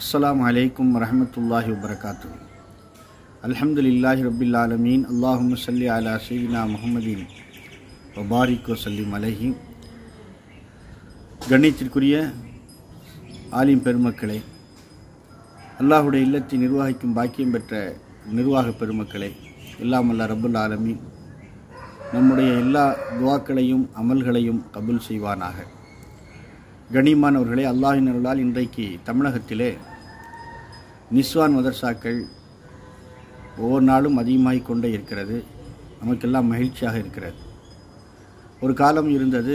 அஸ்ஸலாமு அலைக்கும் வரஹ்மத்துல்லாஹி வபரகாத்து அல்ஹம்துலில்லாஹி ரப்பில் ஆலமீன் அல்லாஹும்ம ஸல்லி அலா சையினா முஹம்மதின் வபாரிக் வசல்லிம் அலைஹி கண்ணியத்திற்குரிய ஆலிம் பெருமக்களே அல்லாஹுடைய இல்லத்தை நிர்வகிக்கும் பாக்கியம் பெற்ற நிர்வாக பெருமக்களே எல்லாம் அல்ல ரப்புல் ஆலமீன் நம்முடைய எல்லா துவாக்களையும் அமல்களையும் கபூல் செய்வானாக கனிமானவர்களே அல்லாஹின் அருளால் இன்றைக்கு தமிழகத்திலே நிஸ்வான் மதர்சாக்கள் ஒவ்வொரு நாளும் அதிகமாகிக் கொண்டே இருக்கிறது நமக்கெல்லாம் மகிழ்ச்சியாக இருக்கிறது ஒரு காலம் இருந்தது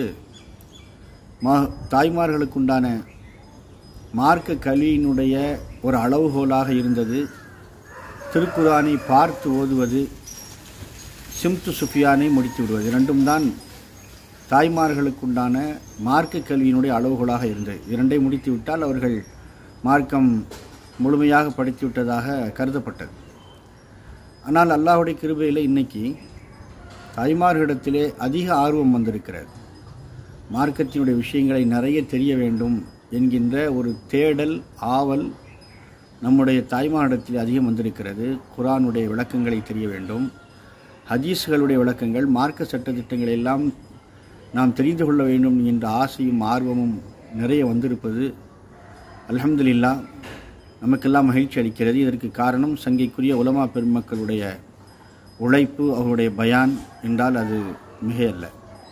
மா தாய்மார்களுக்குண்டான மார்க்க கல்வியினுடைய ஒரு அளவுகோலாக இருந்தது திருக்குரானை பார்த்து ஓதுவது சிம்து சுஃபியானை முடித்து விடுவது இரண்டும் தான் தாய்மார்களுக்குண்டான மார்க்க கல்வியினுடைய அளவுகோலாக இருந்தது இரண்டை முடித்து விட்டால் அவர்கள் மார்க்கம் முழுமையாக படித்து விட்டதாக கருதப்பட்டது ஆனால் அல்லாஹுடைய கிருபையில் இன்னைக்கு தாய்மார்களிடத்திலே அதிக ஆர்வம் வந்திருக்கிறது மார்க்கத்தினுடைய விஷயங்களை நிறைய தெரிய வேண்டும் என்கின்ற ஒரு தேடல் ஆவல் நம்முடைய தாய்மாரிடத்தில் அதிகம் வந்திருக்கிறது குரானுடைய விளக்கங்களை தெரிய வேண்டும் ஹதீஸ்களுடைய விளக்கங்கள் மார்க்க சட்டத்திட்டங்களை எல்லாம் நாம் தெரிந்து கொள்ள வேண்டும் என்ற ஆசையும் ஆர்வமும் நிறைய வந்திருப்பது அல்ஹம்துலில்லா நமக்கெல்லாம் மகிழ்ச்சி அளிக்கிறது இதற்கு காரணம் சங்கைக்குரிய உலமா பெருமக்களுடைய உழைப்பு அவருடைய பயான் என்றால் அது மிக அல்ல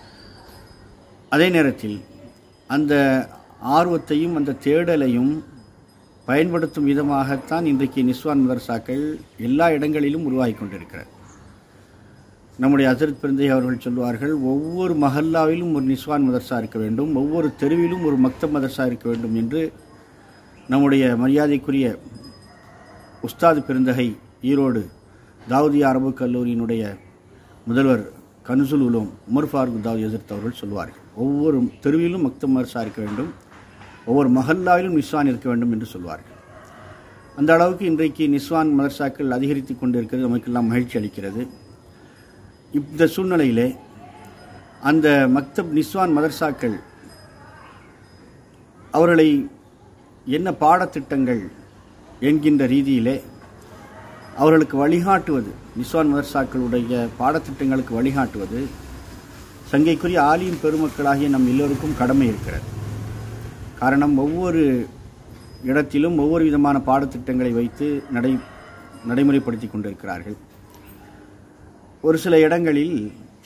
அதே நேரத்தில் அந்த ஆர்வத்தையும் அந்த தேடலையும் பயன்படுத்தும் விதமாகத்தான் இன்றைக்கு நிஸ்வான் மதர்சாக்கள் எல்லா இடங்களிலும் உருவாகி கொண்டிருக்கிறது நம்முடைய அசரத் பிறந்தை அவர்கள் சொல்வார்கள் ஒவ்வொரு மஹல்லாவிலும் ஒரு நிஸ்வான் மதர்சா இருக்க வேண்டும் ஒவ்வொரு தெருவிலும் ஒரு மக்தப் மதர்சா இருக்க வேண்டும் என்று நம்முடைய மரியாதைக்குரிய உஸ்தாது பெருந்தகை ஈரோடு தாவூதியா அரபு கல்லூரியினுடைய முதல்வர் கன்சுல் உலோம் உமர் ஃபாரூக் தாவூத் எதிர்த்து அவர்கள் சொல்வார்கள் ஒவ்வொரு தெருவிலும் மக்தப் மதர்சா இருக்க வேண்டும் ஒவ்வொரு மஹல்லாவிலும் நிஸ்வான் இருக்க வேண்டும் என்று சொல்வார்கள் அந்த அளவுக்கு இன்றைக்கு நிஸ்வான் மதர்சாக்கள் அதிகரித்து கொண்டிருக்கிறது நமக்கெல்லாம் மகிழ்ச்சி அளிக்கிறது இந்த சூழ்நிலையிலே அந்த மக்தப் நிஸ்வான் மதர்சாக்கள் அவர்களை என்ன பாடத்திட்டங்கள் என்கின்ற ரீதியிலே அவர்களுக்கு வழிகாட்டுவது நிஸ்வான் மதர்சாக்களுடைய பாடத்திட்டங்களுக்கு வழிகாட்டுவது சங்கைக்குரிய ஆலியும் பெருமக்களாகிய நம் எல்லோருக்கும் கடமை இருக்கிறது காரணம் ஒவ்வொரு இடத்திலும் ஒவ்வொரு விதமான பாடத்திட்டங்களை வைத்து நடை நடைமுறைப்படுத்தி கொண்டிருக்கிறார்கள் ஒரு சில இடங்களில்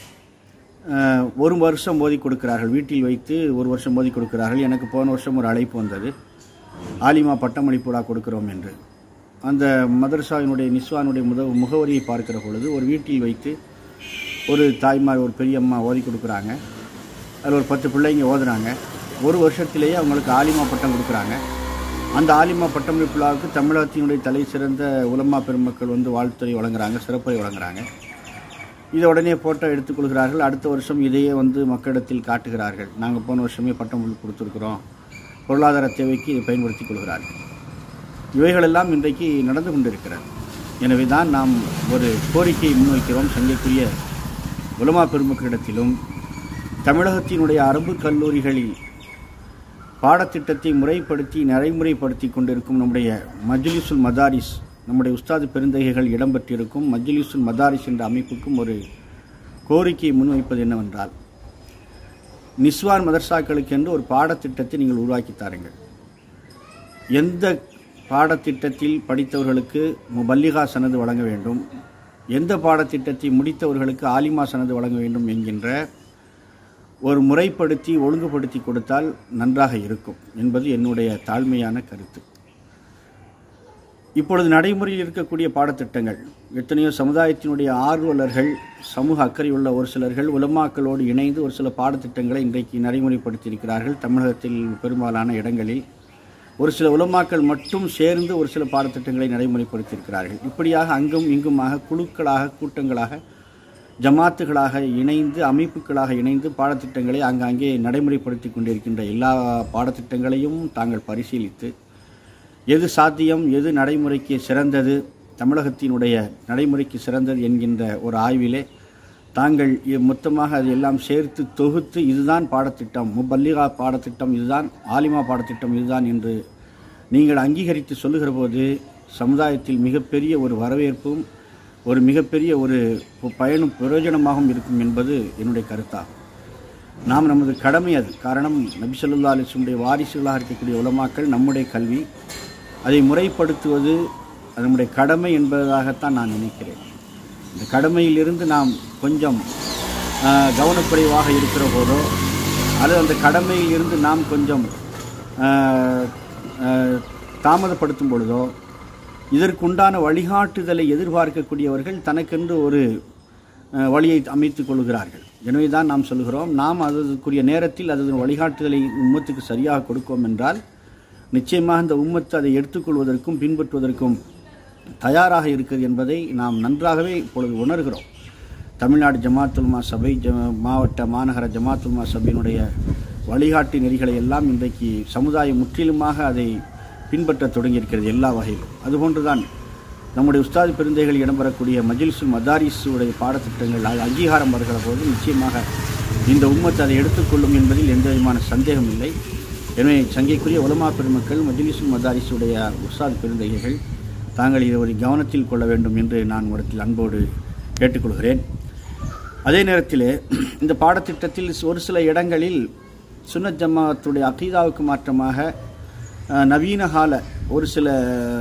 ஒரு வருஷம் மோதி கொடுக்கிறார்கள் வீட்டில் வைத்து ஒரு வருஷம் மோதி கொடுக்கிறார்கள் எனக்கு போன வருஷம் ஒரு அழைப்பு வந்தது ஆலிமா பட்டமளிப்புடா கொடுக்கிறோம் என்று அந்த மதரசாவினுடைய நிஸ்வானுடைய முத முகவரியை பார்க்கிற பொழுது ஒரு வீட்டில் வைத்து ஒரு தாய்மார் ஒரு பெரியம்மா ஓதி கொடுக்குறாங்க அதில் ஒரு பத்து பிள்ளைங்க ஓதுறாங்க ஒரு வருஷத்திலேயே அவங்களுக்கு ஆலிமா பட்டம் கொடுக்குறாங்க அந்த ஆலிமா பட்டமளிப்பு விழாவுக்கு தமிழகத்தினுடைய தலை சிறந்த உலமா பெருமக்கள் வந்து வாழ்த்துறை வழங்குறாங்க சிறப்புரை வழங்குறாங்க இதை உடனே ஃபோட்டோ எடுத்துக்கொள்கிறார்கள் அடுத்த வருஷம் இதையே வந்து மக்களிடத்தில் காட்டுகிறார்கள் நாங்கள் போன வருஷமே பட்டம் கொடுத்துருக்குறோம் பொருளாதார தேவைக்கு இதை பயன்படுத்தி கொள்கிறார்கள் இவைகளெல்லாம் இன்றைக்கு நடந்து கொண்டிருக்கிறது எனவே தான் நாம் ஒரு கோரிக்கையை முன்வைக்கிறோம் சங்கைக்குரிய உலமா பெருமக்களிடத்திலும் தமிழகத்தினுடைய அரபு கல்லூரிகளில் பாடத்திட்டத்தை முறைப்படுத்தி நடைமுறைப்படுத்தி கொண்டிருக்கும் நம்முடைய மஜ்லிசுல் மதாரிஸ் நம்முடைய உஸ்தாது பெருந்தகைகள் இடம்பெற்றிருக்கும் மஜ்லிசுல் மதாரிஸ் என்ற அமைப்புக்கும் ஒரு கோரிக்கையை முன்வைப்பது என்னவென்றால் நிஸ்வான் மதர்சாக்களுக்கு என்று ஒரு பாடத்திட்டத்தை நீங்கள் உருவாக்கி தாருங்கள் எந்த பாடத்திட்டத்தில் படித்தவர்களுக்கு முபல்லிகா சனது வழங்க வேண்டும் எந்த பாடத்திட்டத்தை முடித்தவர்களுக்கு ஆலிமா சனது வழங்க வேண்டும் என்கின்ற ஒரு முறைப்படுத்தி ஒழுங்குபடுத்தி கொடுத்தால் நன்றாக இருக்கும் என்பது என்னுடைய தாழ்மையான கருத்து இப்பொழுது நடைமுறையில் இருக்கக்கூடிய பாடத்திட்டங்கள் எத்தனையோ சமுதாயத்தினுடைய ஆர்வலர்கள் சமூக அக்கறையுள்ள ஒரு சிலர்கள் உலமாக்களோடு இணைந்து ஒரு சில பாடத்திட்டங்களை இன்றைக்கு நடைமுறைப்படுத்தியிருக்கிறார்கள் தமிழகத்தில் பெரும்பாலான இடங்களில் ஒரு சில உலமாக்கள் மட்டும் சேர்ந்து ஒரு சில பாடத்திட்டங்களை நடைமுறைப்படுத்தியிருக்கிறார்கள் இப்படியாக அங்கும் இங்குமாக குழுக்களாக கூட்டங்களாக ஜமாத்துகளாக இணைந்து அமைப்புகளாக இணைந்து பாடத்திட்டங்களை அங்கங்கே நடைமுறைப்படுத்தி கொண்டிருக்கின்ற எல்லா பாடத்திட்டங்களையும் தாங்கள் பரிசீலித்து எது சாத்தியம் எது நடைமுறைக்கு சிறந்தது தமிழகத்தினுடைய நடைமுறைக்கு சிறந்தது என்கின்ற ஒரு ஆய்விலே தாங்கள் இ- மொத்தமாக அது எல்லாம் சேர்த்து தொகுத்து இதுதான் பாடத்திட்டம் முபல்லிகா பாடத்திட்டம் இதுதான் ஆலிமா பாடத்திட்டம் இதுதான் என்று நீங்கள் அங்கீகரித்து சொல்லுகிற போது சமுதாயத்தில் மிகப்பெரிய ஒரு வரவேற்பும் ஒரு மிகப்பெரிய ஒரு பயனும் பிரயோஜனமாகவும் இருக்கும் என்பது என்னுடைய கருத்தாகும் நாம் நமது கடமை அது காரணம் நபி ஸல்லல்லாஹு அலைஹி வஸல்லம் வாரிசுகளாக இருக்கக்கூடிய உலமாக்கள் நம்முடைய கல்வி அதை முறைப்படுத்துவது அது நம்முடைய கடமை என்பதாகத்தான் நான் நினைக்கிறேன் இந்த கடமையிலிருந்து நாம் கொஞ்சம் ஆஹ், கவனக்குறைவாக இருக்கிற போதோ அல்லது அந்த கடமையில் இருந்து நாம் கொஞ்சம் ஆஹ், ஆஹ், தாமதப்படுத்தும் பொழுதோ இதற்குண்டான வழிகாட்டுதலை எதிர்பார்க்கக்கூடியவர்கள் தனக்கென்று ஒரு அஹ், வழியை அமைத்துக் கொள்கிறார்கள் எனவே தான் நாம் சொல்கிறோம் நாம் அதற்குரிய நேரத்தில் அதன் வழிகாட்டுதலை உம்மத்துக்கு சரியாக கொடுப்போம் என்றால் நிச்சயமாக இந்த உம்மத்து அதை எடுத்துக்கொள்வதற்கும் பின்பற்றுவதற்கும் தயாராக இருக்கிறது என்பதை நாம் நன்றாகவே இப்பொழுது உணர்கிறோம் தமிழ்நாடு ஜமாத்துல்மா சபை ஜ மாவட்ட மாநகர ஜமாத்துல்மா சபையினுடைய வழிகாட்டு நெறிகளை எல்லாம் இன்றைக்கு சமுதாயம் முற்றிலுமாக அதை பின்பற்றத் தொடங்கியிருக்கிறது எல்லா வகையிலும் அதுபோன்றுதான் நம்முடைய உஸ்தாது பெருந்தைகள் இடம்பெறக்கூடிய மஜில்சுல் மதாரிஸுடைய பாடத்திட்டங்கள் அது அங்கீகாரம் வருகிற போது நிச்சயமாக இந்த உம்மத்து அதை எடுத்துக்கொள்ளும் என்பதில் எந்த விதமான சந்தேகம் இல்லை எனவே சங்கைக்குரிய உலமா பெருமக்கள் மஜிலிசுல் மதாரிஸுடைய உஸ்தாது பெருந்தைகள் தாங்கள் இதை ஒரு கவனத்தில் கொள்ள வேண்டும் என்று நான் இடத்தில் அன்போடு கேட்டுக்கொள்கிறேன் அதே நேரத்தில் இந்த பாடத்திட்டத்தில் ஒரு சில இடங்களில் சுன்னத் ஜமாத்துடைய அகீதாவுக்கு மாற்றமாக அஹ், நவீன கால ஒரு சில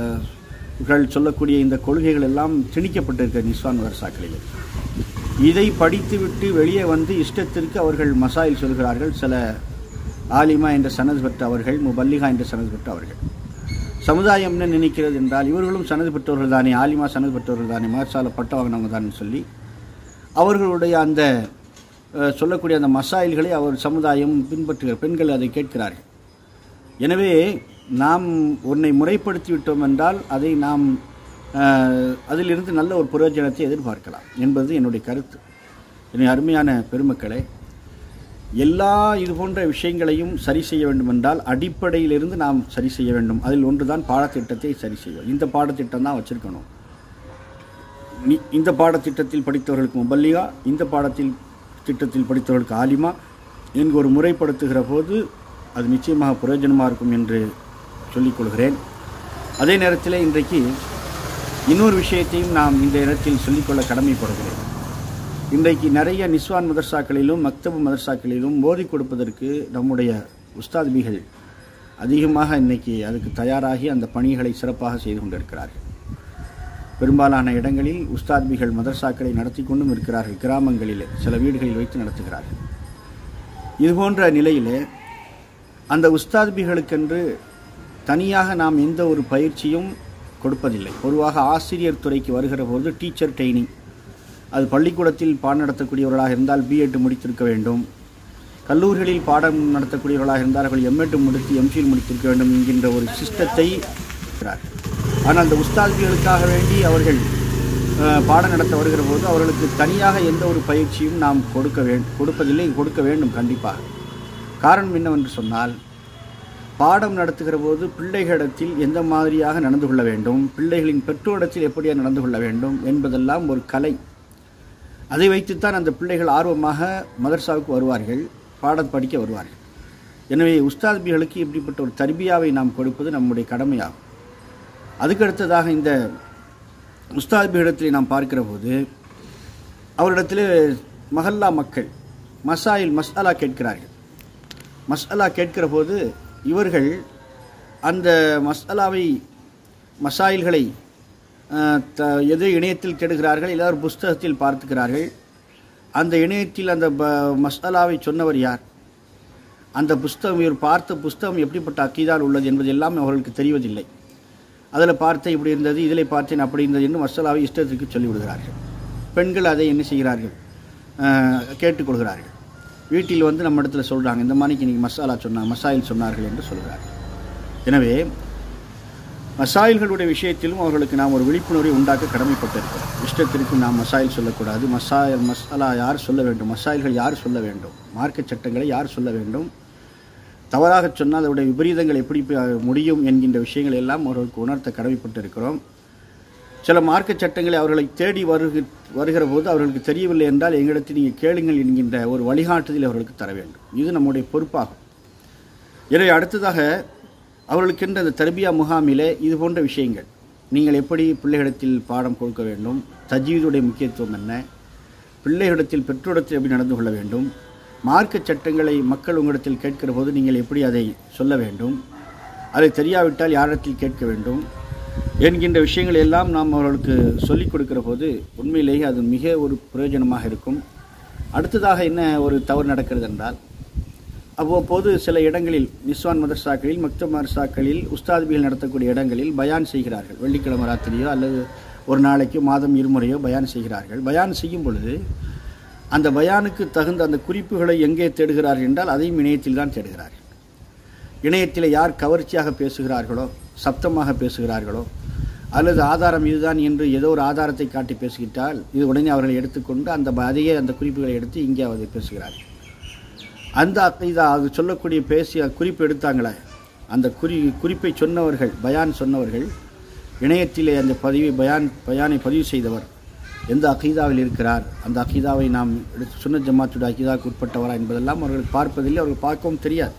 கள் சொல்லக்கூடிய இந்த கொள்கைகள் எல்லாம் திணிக்கப்பட்டிருக்க நிஸ்வான் வர்சாக்களில் இதை படித்துவிட்டு வெளியே வந்து இஷ்டத்திற்கு அவர்கள் மசாயில் சொல்கிறார்கள் சில ஆலிமா என்ற சனது பெற்ற அவர்கள் முபல்லிகா என்ற சனது பெற்ற அவர்கள் சமுதாயம் என்ன நினைக்கிறது என்றால் இவர்களும் சனது பெற்றவர்கள் தானே ஆலிமா சனது பெற்றவர்கள் தானே மகசால பட்ட வாங்கினவங்க தானே சொல்லி அவர்களுடைய அந்த அஹ், சொல்லக்கூடிய அந்த மசாயில்களை அவர் சமுதாயம் பின்பற்றுகிற பெண்கள் அதை கேட்கிறார்கள் எனவே நாம் ஒன்றை முறைப்படுத்தி விட்டோம் என்றால் அதை நாம் அஹ், அதிலிருந்து நல்ல ஒரு பிரயோஜனத்தை எதிர்பார்க்கலாம் என்பது என்னுடைய கருத்து என்னுடைய அருமையான பெருமக்களே எல்லா இது போன்ற விஷயங்களையும் சரி செய்ய வேண்டும் என்றால் அடிப்படையிலிருந்து நாம் சரி செய்ய வேண்டும் அதில் ஒன்றுதான் பாடத்திட்டத்தை சரி செய்வோம் இந்த பாடத்திட்டம் தான் வச்சிருக்கணும் நீ- இந்த பாடத்திட்டத்தில் படித்தவர்களுக்கு முபல்லிகா இந்த பாடத்தில் திட்டத்தில் படித்தவர்களுக்கு ஆலிமா என்கு ஒரு முறைப்படுத்துகிற போது அது நிச்சயமாக பிரயோஜனமாக இருக்கும் என்று சொல்லிக் கொள்கிறேன் அதே நேரத்தில் இன்றைக்கு இன்னொரு விஷயத்தையும் நாம் இந்த இடத்தில் சொல்லிக்கொள்ள கடமைப்படுகிறேன் இன்றைக்கு நிறைய நிஸ்வான் மதர்சாக்களிலும் மக்தபு மதர்சாக்களிலும் மோதி கொடுப்பதற்கு நம்முடைய உஸ்தாத்பிகள் அதிகமாக இன்னைக்கு அதுக்கு தயாராகி அந்த பணிகளை சிறப்பாக செய்து கொண்டிருக்கிறார்கள் பெரும்பாலான இடங்களில் உஸ்தாத்பிகள் மதர்சாக்களை நடத்தி கொண்டும் இருக்கிறார்கள் கிராமங்களிலே சில வீடுகளில் வைத்து நடத்துகிறார்கள் இதுபோன்ற நிலையிலே அந்த உஸ்தாத்பிகளுக்கென்று தனியாக நாம் எந்த ஒரு பயிற்சியும் கொடுப்பதில்லை பொதுவாக ஆசிரியர் துறைக்கு வருகிற போது டீச்சர் ட்ரைனிங் அது பள்ளிக்கூடத்தில் பாடம் நடத்தக்கூடியவர்களாக இருந்தால் பிஎட் முடித்திருக்க வேண்டும் கல்லூரிகளில் பாடம் நடத்தக்கூடியவர்களாக இருந்தால் அவர்கள் எம்எட் முடித்து எம்ஃபில் முடித்திருக்க வேண்டும் என்கின்ற ஒரு சிஸ்டத்தை இருக்கிறார்கள். ஆனால் அந்த உஸ்தாதிகளுக்காக வேண்டி அவர்கள் அஹ், பாடம் நடத்த வருகிற போது அவர்களுக்கு தனியாக எந்த ஒரு பயிற்சியும் நாம் கொடுக்க வேண்டும் கொடுப்பதில்லை கொடுக்க வேண்டும் கண்டிப்பாக காரணம் என்னவென்று சொன்னால் பாடம் நடத்துகிற போது பிள்ளைகளிடத்தில் எந்த மாதிரியாக நடந்து கொள்ள வேண்டும் பிள்ளைகளின் பெற்றோரிடத்தில் எப்படியாக நடந்து கொள்ள வேண்டும் என்பதெல்லாம் ஒரு கலை அதை வைத்துத்தான் அந்த பிள்ளைகள் ஆர்வமாக மதர்சாவுக்கு வருவார்கள் பாடம் படிக்க வருவார்கள் எனவே உஸ்தாத்பிகளுக்கு இப்படிப்பட்ட ஒரு தர்பியாவை நாம் கொடுப்பது நம்முடைய கடமையாகும் அதுக்கடுத்ததாக இந்த உஸ்தாத்பிகளிடத்தில் நாம் பார்க்கிற போது அவரிடத்தில் மஹல்லா மக்கள் மசாயில் மஸ்அலா கேட்கிறார்கள் மஸ்அலா கேட்கிற போது இவர்கள் அந்த மஸ்அலாவை மசாயில்களை அஹ், த எது இணையத்தில் தேடுகிறார்கள் ஏதாவது ஒரு புஸ்தகத்தில் பார்த்துக்கிறார்கள் அந்த இணையத்தில் அந்த ப மஸ்அலாவை சொன்னவர் யார் அந்த புஸ்தகம் இவர் பார்த்த புஸ்தகம் எப்படிப்பட்ட அக்கீதால் உள்ளது என்பது எல்லாம் அவர்களுக்கு தெரிவதில்லை அதில் பார்த்தேன் இப்படி இருந்தது இதில் பார்த்தேன் அப்படி இருந்தது என்று மசாலாவை இஷ்டத்திற்கு சொல்லிவிடுகிறார்கள் பெண்கள் அதை என்ன செய்கிறார்கள் அஹ், கேட்டுக்கொள்கிறார்கள் வீட்டில் வந்து நம்ம இடத்துல சொல்கிறாங்க இந்த மாதிரிக்கு இன்றைக்கி மசாலா சொன்னாங்க மசாயில் சொன்னார்கள் என்று சொல்கிறார்கள் எனவே மசாயில்களுடைய விஷயத்திலும் அவர்களுக்கு நாம் ஒரு விழிப்புணர்வை உண்டாக்க கடமைப்பட்டிருக்கிறோம் இஷ்டத்திற்கு நாம் மசாயில் சொல்லக்கூடாது மசாயல் மசாலா யார் சொல்ல வேண்டும் மசாயில்கள் யார் சொல்ல வேண்டும் மார்க்க சட்டங்களை யார் சொல்ல வேண்டும் தவறாக சொன்னால் அதனுடைய விபரீதங்கள் எப்படி ப- முடியும் என்கின்ற விஷயங்களை எல்லாம் அவர்களுக்கு உணர்த்த கடமைப்பட்டிருக்கிறோம் சில மார்க்க சட்டங்களை அவர்களை தேடி வருக வருகிற போது அவர்களுக்கு தெரியவில்லை என்றால் எங்களிடத்தில் நீங்கள் கேளுங்கள் என்கின்ற ஒரு வழிகாட்டுதல் அவர்களுக்கு தர வேண்டும் இது நம்முடைய பொறுப்பாகும் எனவே அடுத்ததாக அவர்களுக்கென்ற அந்த தர்பியா முகாமிலே இது போன்ற விஷயங்கள் நீங்கள் எப்படி பிள்ளைகளிடத்தில் பாடம் கொடுக்க வேண்டும் தஜீதுடைய முக்கியத்துவம் என்ன பிள்ளைகளிடத்தில் பெற்றோரிடத்தில் எப்படி நடந்து கொள்ள வேண்டும் மார்க்க சட்டங்களை மக்கள் உங்களிடத்தில் கேட்கிற போது நீங்கள் எப்படி அதை சொல்ல வேண்டும் அதை தெரியாவிட்டால் யாரிடத்தில் கேட்க வேண்டும் என்கின்ற விஷயங்களை எல்லாம் நாம் அவர்களுக்கு சொல்லிக் கொடுக்கிற போது உண்மையிலேயே அது மிக ஒரு பிரயோஜனமாக இருக்கும் அடுத்ததாக என்ன ஒரு தவறு நடக்கிறது என்றால் அவ்வப்போது சில இடங்களில் நிஸ்வான் மதர்சாக்களில் மக்தப் மதர்சாக்களில் உஸ்தாதிபிகள் நடத்தக்கூடிய இடங்களில் பயான் செய்கிறார்கள் வெள்ளிக்கிழமை ராத்திரியோ அல்லது ஒரு நாளைக்கு மாதம் இருமுறையோ பயான் செய்கிறார்கள் பயான் செய்யும் பொழுது அந்த பயானுக்கு தகுந்த அந்த குறிப்புகளை எங்கே தேடுகிறார்கள் என்றால் அதையும் இணையத்தில் தான் தேடுகிறார்கள் இணையத்தில் யார் கவர்ச்சியாக பேசுகிறார்களோ சப்தமாக பேசுகிறார்களோ அல்லது ஆதாரம் இதுதான் என்று ஏதோ ஒரு ஆதாரத்தை காட்டி பேசிவிட்டால் இது உடனே அவர்களை எடுத்துக்கொண்டு அந்த ப- அதையே அந்த குறிப்புகளை எடுத்து இங்கே அதை பேசுகிறார்கள் அந்த அக்கீதா அது சொல்லக்கூடிய பேசிய குறிப்பு எடுத்தாங்களே அந்த குறி குறிப்பை சொன்னவர்கள் பயான் சொன்னவர்கள் இணையத்திலே அந்த பதிவை பயான் பயானை பதிவு செய்தவர் எந்த அகீதாவில் இருக்கிறார் அந்த அகீதாவை நாம் எடுத்து சுன்ன ஜமாத்துடைய அகீதாவுக்கு உட்பட்டவரா என்பதெல்லாம் அவர்கள் பார்ப்பதில்லை அவர்கள் பார்க்கவும் தெரியாது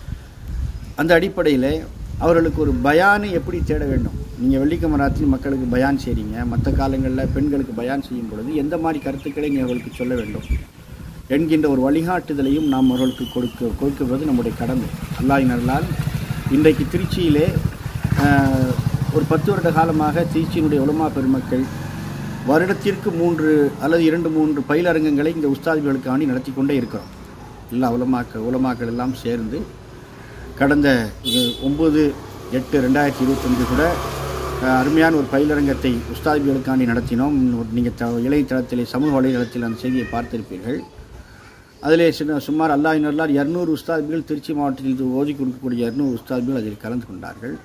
அந்த அடிப்படையில் அவர்களுக்கு ஒரு பயானை எப்படி தேட வேண்டும் நீங்கள் வெள்ளிக்கமராத்தில் மக்களுக்கு பயான் செய்கிறீங்க மற்ற காலங்களில் பெண்களுக்கு பயான் செய்யும் பொழுது எந்த மாதிரி கருத்துக்களை நீங்கள் அவர்களுக்கு சொல்ல வேண்டும் என்கின்ற ஒரு வழிகாட்டுதலையும் நாம் அவர்களுக்கு கொடுக்க கொடுக்கிறது நம்முடைய கடமை அல்லாஹினர்களால் இன்றைக்கு திருச்சியிலே ஆஹ், ஒரு பத்து வருட காலமாக திருச்சியினுடைய உலமா பெருமக்கள் வருடத்திற்கு மூன்று அல்லது இரண்டு மூன்று பயிலரங்கங்களை இந்த உஸ்தாதிகளுக்காண்டி நடத்தி கொண்டே இருக்கிறோம் எல்லா உலமாக்கள் உலமாக்கள் எல்லாம் சேர்ந்து கடந்த இது ஒம்பது எட்டு ரெண்டாயிரத்தி இருபத்தஞ்சு கூட அஹ், அருமையான ஒரு பயிலரங்கத்தை உஸ்தாதிகளுக்காண்டி நடத்தினோம் நீங்கள் த இளையதளத்திலே சமூக வலைதளத்தில் அந்த செய்தியை பார்த்திருப்பீர்கள் அதிலே சின்ன சுமார் அல்லாஹினர்லார் இரநூறு உஸ்தாதிகள் திருச்சி மாவட்டத்தில் இது ஓதி கொடுக்கக்கூடிய இரநூறு உஸ்தாதிகள் அதில் கலந்து கொண்டார்கள்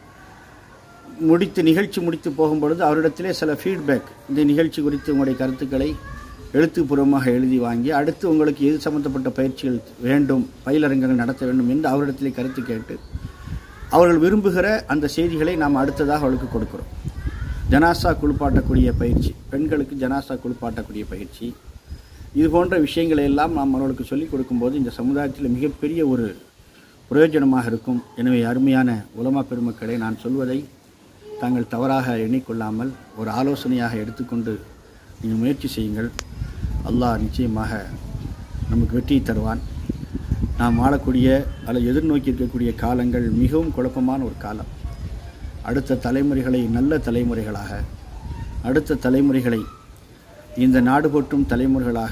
முடித்து நிகழ்ச்சி முடித்து போகும்பொழுது அவரிடத்திலே சில ஃபீட்பேக் இந்த நிகழ்ச்சி குறித்து உங்களுடைய கருத்துக்களை எழுத்துப்பூர்வமாக எழுதி வாங்கி அடுத்து உங்களுக்கு எது சம்பந்தப்பட்ட பயிற்சிகள் வேண்டும் பயிலரங்கங்கள் நடத்த வேண்டும் என்று அவரிடத்திலே கருத்து கேட்டு அவர்கள் விரும்புகிற அந்த செய்திகளை நாம் அடுத்ததாக அவர்களுக்கு கொடுக்கிறோம் ஜனாசா குளிப்பாட்டக்கூடிய பயிற்சி பெண்களுக்கு ஜனாசா குளிப்பாட்டக்கூடிய பயிற்சி இது போன்ற விஷயங்களை எல்லாம் நாம் அவர்களுக்கு சொல்லிக் கொடுக்கும்போது இந்த சமுதாயத்தில் மிகப்பெரிய ஒரு பிரயோஜனமாக இருக்கும் எனவே அருமையான உலமா பெருமக்களை நான் சொல்வதை தாங்கள் தவறாக எண்ணிக்கொள்ளாமல் ஒரு ஆலோசனையாக எடுத்துக்கொண்டு நீங்கள் முயற்சி செய்யுங்கள் அல்லாஹ் நிச்சயமாக நமக்கு வெற்றியை தருவான் நாம் வாழக்கூடிய அல்லது எதிர்நோக்கி இருக்கக்கூடிய காலங்கள் மிகவும் குழப்பமான ஒரு காலம் அடுத்த தலைமுறைகளை நல்ல தலைமுறைகளாக அடுத்த தலைமுறைகளை இந்த நாடு போற்றும் தலைமுறைகளாக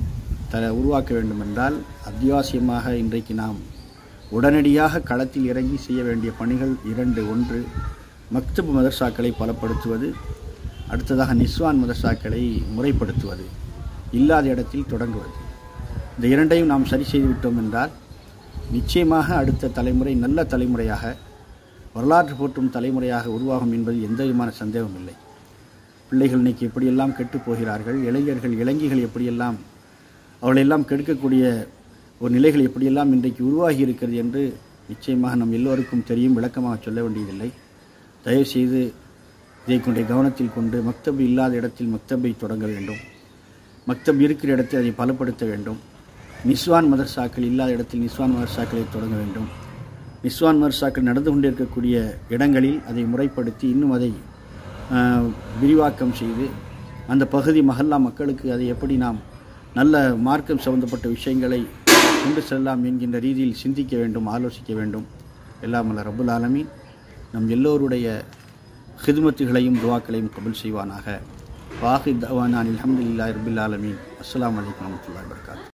த உருவாக்க வேண்டும் என்றால் அத்தியாவசியமாக இன்றைக்கு நாம் உடனடியாக களத்தில் இறங்கி செய்ய வேண்டிய பணிகள் இரண்டு ஒன்று மக்தபு மதர்சாக்களை பலப்படுத்துவது அடுத்ததாக நிஸ்வான் மதர்சாக்களை முறைப்படுத்துவது இல்லாத இடத்தில் தொடங்குவது இந்த இரண்டையும் நாம் சரி செய்து விட்டோம் என்றால் நிச்சயமாக அடுத்த தலைமுறை நல்ல தலைமுறையாக வரலாற்று போற்றும் தலைமுறையாக உருவாகும் என்பது எந்த விதமான சந்தேகமும் இல்லை பிள்ளைகள் இன்னைக்கு எப்படியெல்லாம் கெட்டுப் போகிறார்கள் இளைஞர்கள் இளைஞிகள் எப்படியெல்லாம் அவர்களெல்லாம் கெடுக்கக்கூடிய ஒரு நிலைகள் எப்படியெல்லாம் இன்றைக்கு உருவாகி இருக்கிறது என்று நிச்சயமாக நம் எல்லோருக்கும் தெரியும் விளக்கமாக சொல்ல வேண்டியதில்லை தயவுசெய்து இதை கொண்டே கவனத்தில் கொண்டு மக்தப் இல்லாத இடத்தில் மக்தபை தொடங்க வேண்டும் மக்தப் இருக்கிற இடத்தில் அதை பலப்படுத்த வேண்டும் நிஸ்வான் மதர்சாக்கள் இல்லாத இடத்தில் நிஸ்வான் மதர்சாக்களை தொடங்க வேண்டும் நிஸ்வான் மதர்சாக்கள் நடந்து கொண்டிருக்கக்கூடிய இடங்களில் அதை முறைப்படுத்தி இன்னும் அதை ஆஹ், விரிவாக்கம் செய்து அந்த பகுதி மஹல்லா மக்களுக்கு அதை எப்படி நாம் நல்ல மார்க்கம் சம்பந்தப்பட்ட விஷயங்களை கொண்டு செல்லலாம் என்கின்ற ரீதியில் சிந்திக்க வேண்டும் ஆலோசிக்க வேண்டும் எல்லாம் அல்ல ரபுல் ஆலமீன் நம் எல்லோருடைய ஹிதுமத்துகளையும் துவாக்களையும் கபுல் செய்வானாக வாஹித் தவானான் அலமதுல்லாஹி ரபுல் ஆலமீன் அஸ்ஸலாமு அலைக்கும் வரமத்துல்லாஹி வபரகாத்துஹு